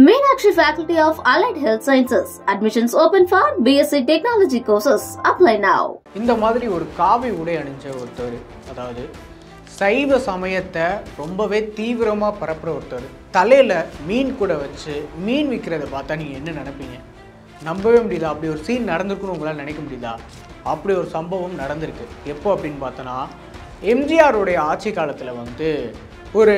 Meenakshi Faculty of Allied Health Sciences. Admissions open for BSc Technology courses. Apply now. இந்த மாதிரி ஒரு காவி உடை அணிஞ்ச ஒருத்தர் அதாவது சைவ சமயத்தை ரொம்பவே தீவிரமாக பரப்புற ஒருத்தர் தலையில் மீன் கூட வச்சு மீன் விற்கிறத பார்த்தா நீங்கள் என்ன நினைப்பீங்க நம்பவே முடியுதா அப்படி ஒரு சீன் நடந்திருக்குன்னு உங்களால் நினைக்க முடியுதா அப்படி ஒரு சம்பவம் நடந்திருக்கு எப்போ அப்படின்னு பார்த்தோன்னா எம்ஜிஆருடைய ஆட்சி காலத்தில் வந்து ஒரு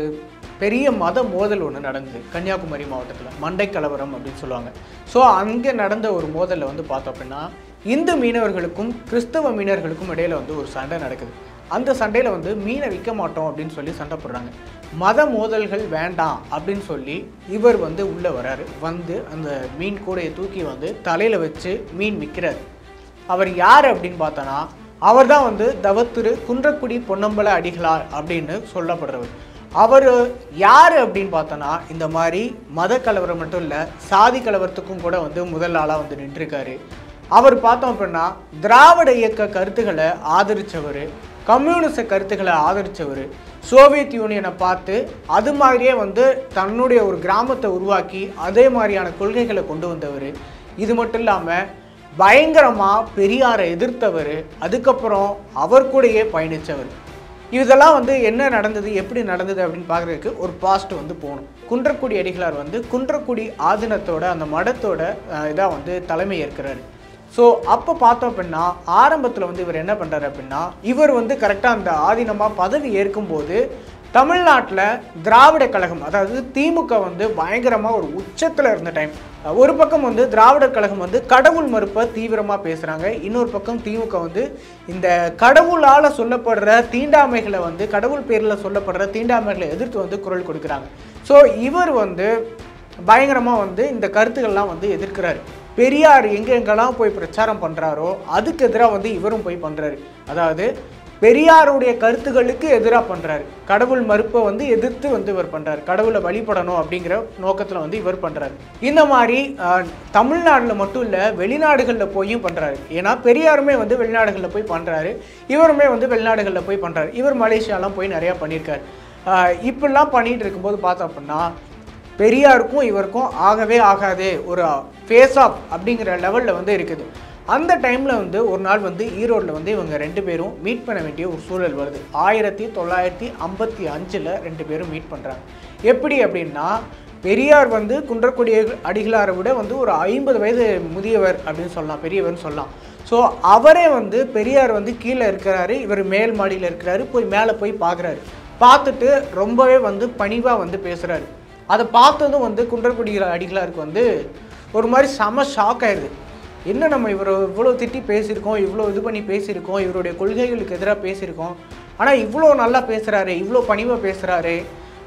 பெரிய மத மோதல் ஒன்று நடந்தது கன்னியாகுமரி மாவட்டத்தில் மண்டை கலவரம் அப்படின்னு சொல்லுவாங்க ஸோ அங்கே நடந்த ஒரு மோதலில் வந்து பார்த்தோம் அப்படின்னா இந்து மீனவர்களுக்கும் கிறிஸ்தவ மீனவர்களுக்கும் இடையில வந்து ஒரு சண்டை நடக்குது அந்த சண்டையில் வந்து மீனை விற்க மாட்டோம் அப்படின்னு சொல்லி சண்டை போடுறாங்க மத மோதல்கள் வேண்டாம் அப்படின்னு சொல்லி இவர் வந்து உள்ளே வராரு வந்து அந்த மீன் கூடையை தூக்கி வந்து தலையில் வச்சு மீன் விற்கிறார் அவர் யார் அப்படின்னு பார்த்தோன்னா அவர் தான் வந்து தவத்திரு குன்றக்குடி பொன்னம்பல அடிகளார் அப்படின்னு சொல்லப்படுறவர் அவர் யார் அப்படின்னு பார்த்தோன்னா இந்த மாதிரி மத கலவரம் மட்டும் இல்லை சாதி கலவரத்துக்கும் கூட வந்து முதல் ஆளாக வந்து நின்றுருக்காரு அவர் பார்த்தோம் அப்படின்னா திராவிட இயக்க கருத்துக்களை ஆதரித்தவர் கம்யூனிச கருத்துக்களை ஆதரித்தவர் சோவியத் யூனியனை பார்த்து அது மாதிரியே வந்து தன்னுடைய ஒரு கிராமத்தை உருவாக்கி அதே மாதிரியான கொள்கைகளை கொண்டு வந்தவர் இது மட்டும் இல்லாமல் பயங்கரமாக பெரியாரை எதிர்த்தவர் அதுக்கப்புறம் அவர் கூடயே பயணித்தவர் இதெல்லாம் வந்து என்ன நடந்தது எப்படி நடந்தது அப்படின்னு பார்க்குறதுக்கு ஒரு பாஸ்ட் வந்து போகணும் குன்றக்குடி அடிகளார் வந்து குன்றக்குடி ஆதீனத்தோட அந்த மடத்தோட இதாக வந்து தலைமை ஏற்கிறாரு ஸோ அப்போ பார்த்தோம் அப்படின்னா ஆரம்பத்தில் வந்து இவர் என்ன பண்ணுறாரு அப்படின்னா இவர் வந்து கரெக்டாக அந்த ஆதீனமாக பதவி ஏற்கும்போது தமிழ்நாட்டில் திராவிட கழகம் அதாவது திமுக வந்து பயங்கரமாக ஒரு உச்சத்தில் இருந்த டைம் ஒரு பக்கம் வந்து திராவிடர் கழகம் வந்து கடவுள் மறுப்பை தீவிரமாக பேசுகிறாங்க இன்னொரு பக்கம் திமுக வந்து இந்த கடவுளால் சொல்லப்படுற தீண்டாமைகளை வந்து கடவுள் பேரில் சொல்லப்படுற தீண்டாமைகளை எதிர்த்து வந்து குரல் கொடுக்குறாங்க ஸோ இவர் வந்து பயங்கரமாக வந்து இந்த கருத்துக்கள்லாம் வந்து எதிர்க்கிறாரு பெரியார் எங்கெங்கெல்லாம் போய் பிரச்சாரம் பண்ணுறாரோ அதுக்கு எதிராக வந்து இவரும் போய் பண்ணுறாரு அதாவது பெரியாருடைய கருத்துக்களுக்கு எதிராக பண்ணுறாரு கடவுள் மறுப்பை வந்து எதிர்த்து வந்து இவர் பண்ணுறாரு கடவுளை வழிபடணும் அப்படிங்கிற நோக்கத்தில் வந்து இவர் பண்ணுறாரு இந்த மாதிரி தமிழ்நாட்டில் மட்டும் இல்லை வெளிநாடுகளில் போயும் பண்ணுறாரு ஏன்னா பெரியாருமே வந்து வெளிநாடுகளில் போய் பண்ணுறாரு இவருமே வந்து வெளிநாடுகளில் போய் பண்ணுறாரு இவர் மலேசியாலாம் போய் நிறையா பண்ணியிருக்காரு இப்படிலாம் பண்ணிகிட்டு இருக்கும்போது பார்த்தோம் அப்படின்னா பெரியாருக்கும் இவருக்கும் ஆகவே ஆகாது ஒரு ஃபேஸ் ஆஃப் அப்படிங்கிற லெவலில் வந்து இருக்குது அந்த டைமில் வந்து ஒரு நாள் வந்து ஈரோட்டில் வந்து இவங்க ரெண்டு பேரும் மீட் பண்ண வேண்டிய ஒரு சூழல் வருது ஆயிரத்தி தொள்ளாயிரத்தி ஐம்பத்தி அஞ்சில் ரெண்டு பேரும் மீட் பண்ணுறாங்க எப்படி அப்படின்னா பெரியார் வந்து குன்றக்குடி அடிகளாரை விட வந்து ஒரு ஐம்பது வயது முதியவர் அப்படின்னு சொல்லலாம் பெரியவர்னு சொல்லலாம் ஸோ அவரே வந்து பெரியார் வந்து கீழே இருக்கிறாரு இவர் மேல் மாடியில் இருக்கிறாரு போய் மேலே போய் பார்க்குறாரு பார்த்துட்டு ரொம்பவே வந்து பணிவாக வந்து பேசுகிறாரு அதை பார்த்ததும் வந்து குன்றக்குடி அடிகளாருக்கு வந்து ஒரு மாதிரி செம ஷாக் ஆயிடுது என்ன நம்ம இவர் இவ்வளோ திட்டி பேசியிருக்கோம் இவ்வளோ இது பண்ணி பேசியிருக்கோம் இவருடைய கொள்கைகளுக்கு எதிராக பேசியிருக்கோம் ஆனால் இவ்வளோ நல்லா பேசுகிறாரு இவ்வளோ பணிவாக பேசுகிறாரு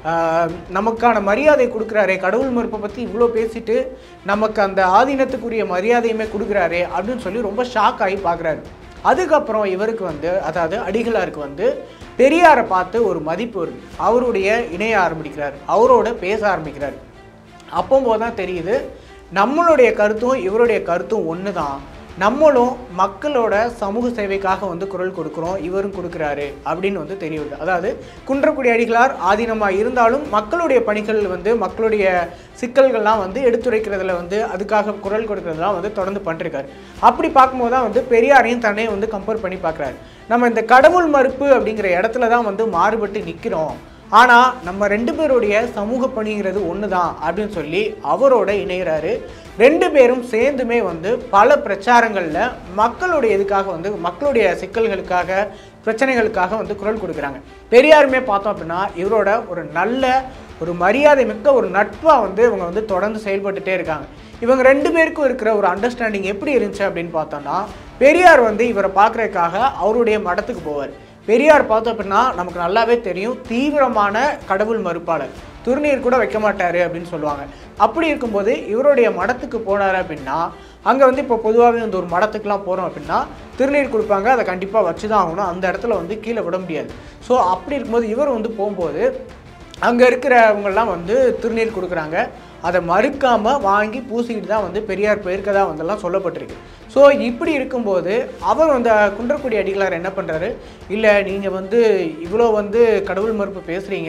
நமக்கான மரியாதை கொடுக்குறாரு கடவுள் மறுப்பை பற்றி இவ்வளோ பேசிட்டு நமக்கு அந்த ஆதீனத்துக்குரிய மரியாதையுமே கொடுக்குறாரு அப்படின்னு சொல்லி ரொம்ப ஷாக் ஆகி பார்க்குறாரு அதுக்கப்புறம் இவருக்கு வந்து அதாவது அடிகளாருக்கு வந்து பெரியாரை பார்த்து ஒரு மதிப்பு வருது அவருடைய இணைய ஆரம்பிக்கிறார் அவரோட பேச ஆரம்பிக்கிறார் அப்போம்போது தான் தெரியுது நம்மளுடைய கருத்தும் இவருடைய கருத்தும் ஒன்று தான் நம்மளும் மக்களோட சமூக சேவைக்காக வந்து குரல் கொடுக்குறோம் இவரும் கொடுக்குறாரு அப்படின்னு வந்து தெரிய வருது அதாவது குன்றக்குடி அடிகளார் ஆதீனமாக இருந்தாலும் மக்களுடைய பணிகள் வந்து மக்களுடைய சிக்கல்கள்லாம் வந்து எடுத்துரைக்கிறதுல வந்து அதுக்காக குரல் கொடுக்கறதுலாம் வந்து தொடர்ந்து பண்ணிருக்காரு அப்படி பார்க்கும்போது தான் வந்து பெரியாரையும் தன்னையும் வந்து கம்பேர் பண்ணி பார்க்குறாரு நம்ம இந்த கடவுள் மறுப்பு அப்படிங்கிற இடத்துல தான் வந்து மாறுபட்டு நிற்கிறோம் ஆனால் நம்ம ரெண்டு பேருடைய சமூக பணிங்கிறது ஒன்று தான் அப்படின்னு சொல்லி அவரோட இணைகிறாரு ரெண்டு பேரும் சேர்ந்துமே வந்து பல பிரச்சாரங்களில் மக்களுடைய இதுக்காக வந்து மக்களுடைய சிக்கல்களுக்காக பிரச்சனைகளுக்காக வந்து குரல் கொடுக்குறாங்க பெரியாருமே பார்த்தோம் அப்படின்னா இவரோட ஒரு நல்ல ஒரு மரியாதை மிக்க ஒரு நட்பாக வந்து இவங்க வந்து தொடர்ந்து செயல்பட்டுட்டே இருக்காங்க இவங்க ரெண்டு பேருக்கும் இருக்கிற ஒரு அண்டர்ஸ்டாண்டிங் எப்படி இருந்துச்சு அப்படின்னு பார்த்தோம்னா பெரியார் வந்து இவரை பார்க்குறதுக்காக அவருடைய மடத்துக்கு போவார் பெரியார் பார்த்தோம் அப்படின்னா நமக்கு நல்லாவே தெரியும் தீவிரமான கடவுள் மறுப்பாளர் துர்நீர் கூட வைக்க மாட்டார் அப்படின்னு சொல்லுவாங்க அப்படி இருக்கும்போது இவருடைய மடத்துக்கு போனார் அப்படின்னா அங்கே வந்து இப்போ பொதுவாகவே வந்து ஒரு மடத்துக்குலாம் போகிறோம் அப்படின்னா திருநீர் கொடுப்பாங்க அதை கண்டிப்பாக வச்சு தான் ஆகணும் அந்த இடத்துல வந்து கீழே விட முடியாது ஸோ அப்படி இருக்கும்போது இவர் வந்து போகும்போது அங்கே இருக்கிறவங்கெல்லாம் வந்து திருநீர் கொடுக்குறாங்க அதை மறுக்காமல் வாங்கி பூசிக்கிட்டு தான் வந்து பெரியார் போயிருக்கதா வந்தெல்லாம் சொல்லப்பட்டிருக்கு ஸோ இப்படி இருக்கும்போது அவர் அந்த குன்றக்குடி அடிகளார் என்ன பண்ணுறாரு இல்லை நீங்கள் வந்து இவ்வளோ வந்து கடவுள் மறுப்பு பேசுகிறீங்க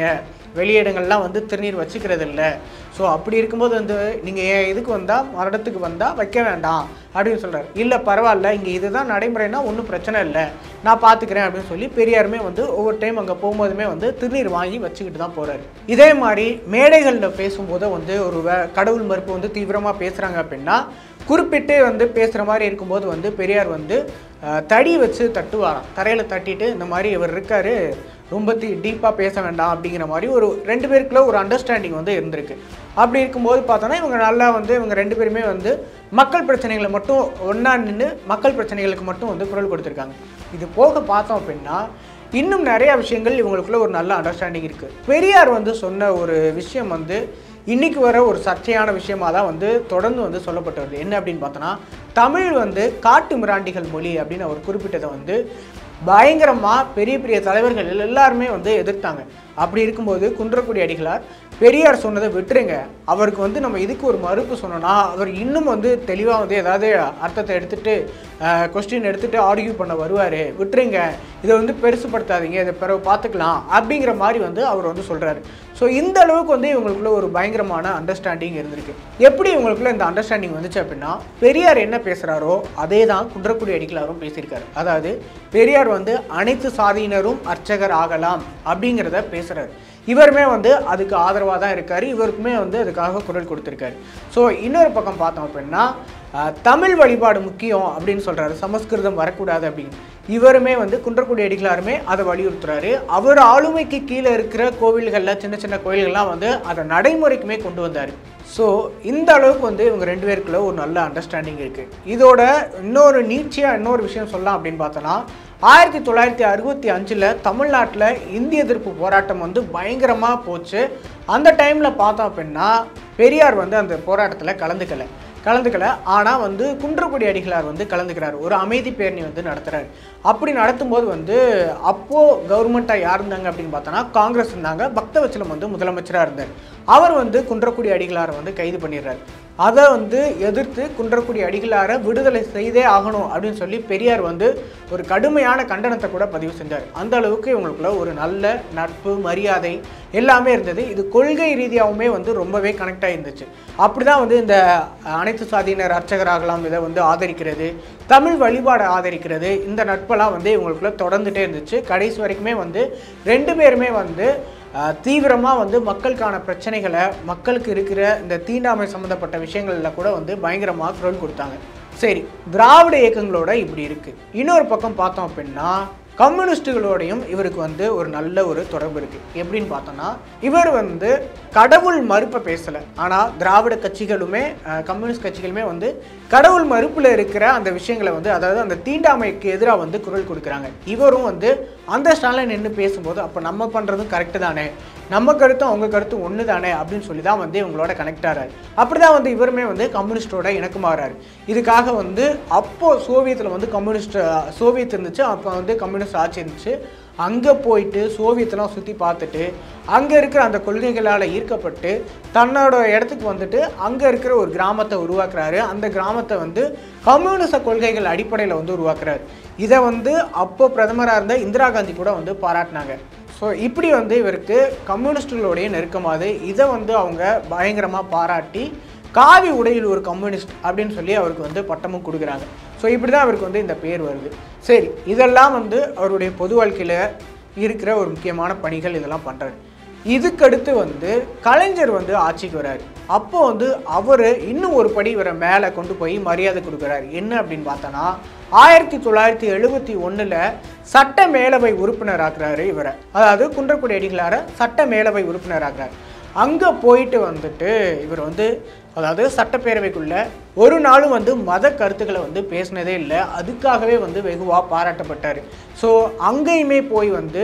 வெளியிடங்கள்லாம் வந்து திருநீர் வச்சுக்கிறது இல்லை ஸோ அப்படி இருக்கும்போது வந்து நீங்கள் என் இதுக்கு வந்தால் மரணத்துக்கு வந்தால் வைக்க வேண்டாம் அப்படின்னு சொல்கிறார் இல்லை பரவாயில்ல இங்கே இதுதான் நடைமுறைனா ஒன்றும் பிரச்சனை இல்லை நான் பார்த்துக்கிறேன் அப்படின்னு சொல்லி பெரியாருமே வந்து ஒவ்வொரு டைம் அங்கே போகும்போதுமே வந்து திருநீர் வாங்கி வச்சுக்கிட்டு தான் போகிறாரு இதே மாதிரி மேடைகளில் பேசும்போது வந்து ஒரு வே கடவுள் மறுப்பு வந்து தீவிரமாக பேசுகிறாங்க அப்படின்னா குறிப்பிட்டு வந்து பேசுகிற மாதிரி இருக்கும்போது வந்து பெரியார் வந்து அஹ், தடி வச்சு தட்டுவாராம் தரையில் தட்டிட்டு இந்த மாதிரி இவர் இருக்காரு ரொம்ப தீ டீப்பாக பேச வேண்டாம் அப்படிங்கிற மாதிரி ஒரு ரெண்டு பேருக்குள்ள ஒரு அண்டர்ஸ்டாண்டிங் வந்து இருந்திருக்கு அப்படி இருக்கும்போது பார்த்தோன்னா இவங்க நல்லா வந்து இவங்க ரெண்டு பேருமே வந்து மக்கள் பிரச்சனைகளை மட்டும் ஒன்றா நின்று மக்கள் பிரச்சனைகளுக்கு மட்டும் வந்து குரல் கொடுத்துருக்காங்க இது போக பார்த்தோம் அப்படின்னா இன்னும் நிறைய விஷயங்கள் இவங்களுக்குள்ள ஒரு நல்ல அண்டர்ஸ்டாண்டிங் இருக்குது பெரியார் வந்து சொன்ன ஒரு விஷயம் வந்து இன்னைக்கு வர ஒரு சர்ச்சையான விஷயமா தான் வந்து தொடர்ந்து வந்து சொல்லப்பட்டு வருது என்ன அப்படின்னு பார்த்தோன்னா தமிழ் வந்து காட்டு மிராண்டிகள் மொழி அப்படின்னு அவர் குறிப்பிட்டதை வந்து பயங்கரமாக பெரிய பெரிய தலைவர்கள் எல்லாருமே வந்து எதிர்த்தாங்க அப்படி இருக்கும்போது குன்றக்குடி அடிகளார் பெரியார் சொன்னதை விட்டுருங்க அவருக்கு வந்து நம்ம இதுக்கு ஒரு மறுப்பு சொன்னோன்னா அவர் இன்னும் வந்து தெளிவாக வந்து ஏதாவது அர்த்தத்தை எடுத்துட்டு கொஸ்டின் எடுத்துட்டு ஆர்கியூ பண்ண வருவார் விட்டுருங்க இதை வந்து பெருசுப்படுத்தாதீங்க இதை பிறகு பார்த்துக்கலாம் அப்படிங்கிற மாதிரி வந்து அவர் வந்து சொல்கிறாரு ஸோ இந்த அளவுக்கு வந்து இவங்களுக்குள்ள ஒரு பயங்கரமான அண்டர்ஸ்டாண்டிங் இருந்திருக்கு எப்படி இவங்களுக்குள்ள இந்த அண்டர்ஸ்டாண்டிங் வந்துச்சு அப்படின்னா பெரியார் என்ன பேசுகிறாரோ அதே தான் குன்றக்குடி அடிகளாரும் பேசியிருக்காரு அதாவது பெரியார் வந்து அனைத்து சாதியினரும் அர்ச்சகர் ஆகலாம் அப்படிங்கிறத பேசுகிறாரு இவருமே வந்து அதுக்கு ஆதரவாக தான் இருக்காரு இவருக்குமே வந்து அதுக்காக குரல் கொடுத்துருக்காரு ஸோ இன்னொரு பக்கம் பார்த்தோம் அப்படின்னா அஹ், தமிழ் வழிபாடு முக்கியம் அப்படின்னு சொல்கிறாரு சமஸ்கிருதம் வரக்கூடாது அப்படின்னு இவருமே வந்து குன்றக்குடி அடிகளாருமே அதை வலியுறுத்துறாரு அவர் ஆளுமைக்கு கீழே இருக்கிற கோவில்களில் சின்ன சின்ன கோயில்கள்லாம் வந்து அதை நடைமுறைக்குமே கொண்டு வந்தார் ஸோ இந்த அளவுக்கு வந்து இவங்க ரெண்டு பேருக்குள்ள ஒரு நல்ல அண்டர்ஸ்டாண்டிங் இருக்குது இதோட இன்னொரு நீட்சியாக இன்னொரு விஷயம் சொல்லலாம் அப்படின்னு பார்த்தோன்னா ஆயிரத்தி தொள்ளாயிரத்தி அறுபத்தி அஞ்சில் தமிழ்நாட்டில் இந்திய எதிர்ப்பு போராட்டம் வந்து பயங்கரமாக போச்சு அந்த டைமில் பார்த்தோம் அப்படின்னா பெரியார் வந்து அந்த போராட்டத்தில் கலந்துக்கல கலந்துக்கல ஆனால் வந்து குன்றக்குடி அடிகளார் வந்து கலந்துக்கிறார் ஒரு அமைதி பேரணி வந்து நடத்துகிறார் அப்படி நடத்தும்போது வந்து அப்போது கவர்மெண்ட்டாக யார் இருந்தாங்க அப்படின்னு பார்த்தோன்னா காங்கிரஸ் இருந்தாங்க பக்தவச்சலம் வந்து முதலமைச்சராக இருந்தார் அவர் வந்து குன்றக்குடி அடிகளாரை வந்து கைது பண்ணிடுறாரு அதை வந்து எதிர்த்து குன்றக்குடி அடிகளாரை விடுதலை செய்தே ஆகணும் அப்படின்னு சொல்லி பெரியார் வந்து ஒரு கடுமையான கண்டனத்தை கூட பதிவு செஞ்சார் அந்த அளவுக்கு இவங்களுக்குள்ள ஒரு நல்ல நட்பு மரியாதை எல்லாமே இருந்தது இது கொள்கை ரீதியாகவுமே வந்து ரொம்பவே கனெக்ட் ஆகிருந்துச்சு அப்படி தான் வந்து இந்த அனைத்து சாதியினர் அர்ச்சகராகலாம் இதை வந்து ஆதரிக்கிறது தமிழ் வழிபாடை ஆதரிக்கிறது இந்த நட்பெல்லாம் வந்து இவங்களுக்குள்ள தொடர்ந்துட்டே இருந்துச்சு கடைசி வரைக்குமே வந்து ரெண்டு பேருமே வந்து தீவிரமாக வந்து மக்களுக்கான பிரச்சனைகளை மக்களுக்கு இருக்கிற இந்த தீண்டாமை சம்மந்தப்பட்ட விஷயங்களில் கூட வந்து பயங்கரமாக குரல் கொடுத்தாங்க சரி திராவிட இயக்கங்களோட இப்படி இருக்குது இன்னொரு பக்கம் பார்த்தோம் அப்படின்னா கம்யூனிஸ்டுகளோடையும் இவருக்கு வந்து ஒரு நல்ல ஒரு தொடர்பு இருக்குது எப்படின்னு பார்த்தோன்னா இவர் வந்து கடவுள் மறுப்பை பேசலை ஆனால் திராவிட கட்சிகளுமே அஹ், கம்யூனிஸ்ட் கட்சிகளுமே வந்து கடவுள் மறுப்பில் இருக்கிற அந்த விஷயங்களை வந்து அதாவது அந்த தீண்டாமைக்கு எதிராக வந்து குரல் கொடுக்குறாங்க இவரும் வந்து அந்த ஸ்டாலில் நின்று பேசும்போது அப்போ நம்ம பண்ணுறதும் கரெக்டு தானே நம்ம கருத்தும் அவங்க கருத்தும் ஒன்று தானே அப்படின்னு சொல்லி தான் வந்து இவங்களோட கனெக்ட் ஆகிறாரு அப்படி தான் வந்து இவருமே வந்து கம்யூனிஸ்டோட இணக்கமாகறாரு இதுக்காக வந்து அப்போது சோவியத்தில் வந்து கம்யூனிஸ்ட் சோவியத் இருந்துச்சு அப்போ வந்து கம்யூனிஸ்ட் ஆட்சி இருந்துச்சு அங்கே போயிட்டு சோவியத்தெல்லாம் சுற்றி பார்த்துட்டு அங்கே இருக்கிற அந்த கொள்கைகளால் ஈர்க்கப்பட்டு தன்னோட இடத்துக்கு வந்துட்டு அங்கே இருக்கிற ஒரு கிராமத்தை உருவாக்குறாரு அந்த கிராமத்தை வந்து கம்யூனிச கொள்கைகள் அடிப்படையில் வந்து உருவாக்குறாரு இதை வந்து அப்போ பிரதமராக இருந்த இந்திரா காந்தி கூட வந்து பாராட்டினாங்க ஸோ இப்படி வந்து இவருக்கு கம்யூனிஸ்டுகளுடைய நெருக்கமாது இதை வந்து அவங்க பயங்கரமாக பாராட்டி காவி உடையில் ஒரு கம்யூனிஸ்ட் அப்படின்னு சொல்லி அவருக்கு வந்து பட்டமும் கொடுக்குறாங்க ஸோ இப்படி தான் அவருக்கு வந்து இந்த பேர் வருது சரி இதெல்லாம் வந்து அவருடைய பொது வாழ்க்கையில் இருக்கிற ஒரு முக்கியமான பணிகள் இதெல்லாம் பண்ணுறாரு இதுக்கடுத்து வந்து கலைஞர் வந்து ஆட்சிக்கு வராரு அப்போ வந்து அவர் இன்னும் ஒரு படி இவரை மேலே கொண்டு போய் மரியாதை கொடுக்குறாரு என்ன அப்படின்னு பார்த்தோன்னா ஆயிரத்தி தொள்ளாயிரத்தி எழுபத்தி ஒன்றில் சட்ட மேலவை உறுப்பினர் ஆக்குறாரு இவரை அதாவது குன்றக்குடி அடிகளார சட்ட மேலவை உறுப்பினர் ஆக்குறாரு அங்கே போயிட்டு வந்துட்டு இவர் வந்து அதாவது சட்டப்பேரவைக்குள்ள ஒரு நாளும் வந்து மத கருத்துக்களை வந்து பேசினதே இல்லை அதுக்காகவே வந்து வெகுவாக பாராட்டப்பட்டார் ஸோ அங்கேயுமே போய் வந்து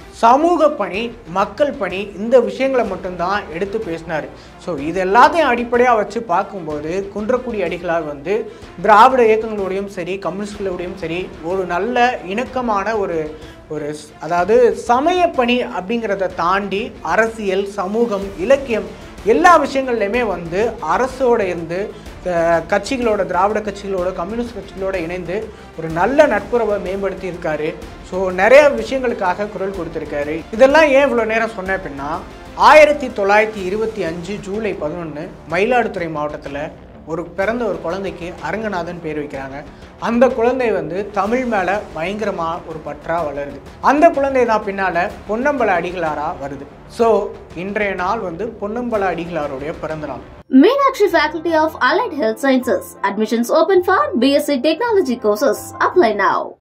சமூக பணி மக்கள் பணி இந்த விஷயங்களை மட்டும்தான் எடுத்து பேசினார் ஸோ இது எல்லாத்தையும் அடிப்படையாக வச்சு பார்க்கும்போது குன்றக்குடி அடிகளார் வந்து திராவிட இயக்கங்களோடையும் சரி கம்யூனிஸ்டுகளோடையும் சரி ஒரு நல்ல இணக்கமான ஒரு ஒரு ஸ்- அதாவது சமய பணி அப்படிங்கிறத தாண்டி அரசியல் சமூகம் இலக்கியம் எல்லா விஷயங்கள்லையுமே வந்து அரசோட இருந்து அஹ், கட்சிகளோட திராவிட கட்சிகளோட கம்யூனிஸ்ட் கட்சிகளோட இணைந்து ஒரு நல்ல நட்புறவை மேம்படுத்தி இருக்காரு ஸோ நிறைய விஷயங்களுக்காக குரல் கொடுத்துருக்காரு இதெல்லாம் ஏன் இவ்வளோ நேரம் சொன்னேன் அப்படின்னா ஆயிரத்தி தொள்ளாயிரத்தி இருபத்தி அஞ்சு ஜூலை பதினொன்று மயிலாடுதுறை மாவட்டத்தில் ஒரு பிறந்த ஒரு குழந்தைக்கு அரங்கநாதன் பேர் வைக்கிறாங்க அந்த குழந்தை வந்து தமிழ் மேலே பயங்கரமாக ஒரு பற்றா வளருது அந்த குழந்தை தான் பின்னால் பொன்னம்பல அடிகளாராக வருது ஸோ இன்றைய நாள் வந்து பொன்னம்பல அடிகளாருடைய பிறந்த நாள் Meenakshi Faculty of Allied Health Sciences. Admissions open for BSc Technology courses. Apply now.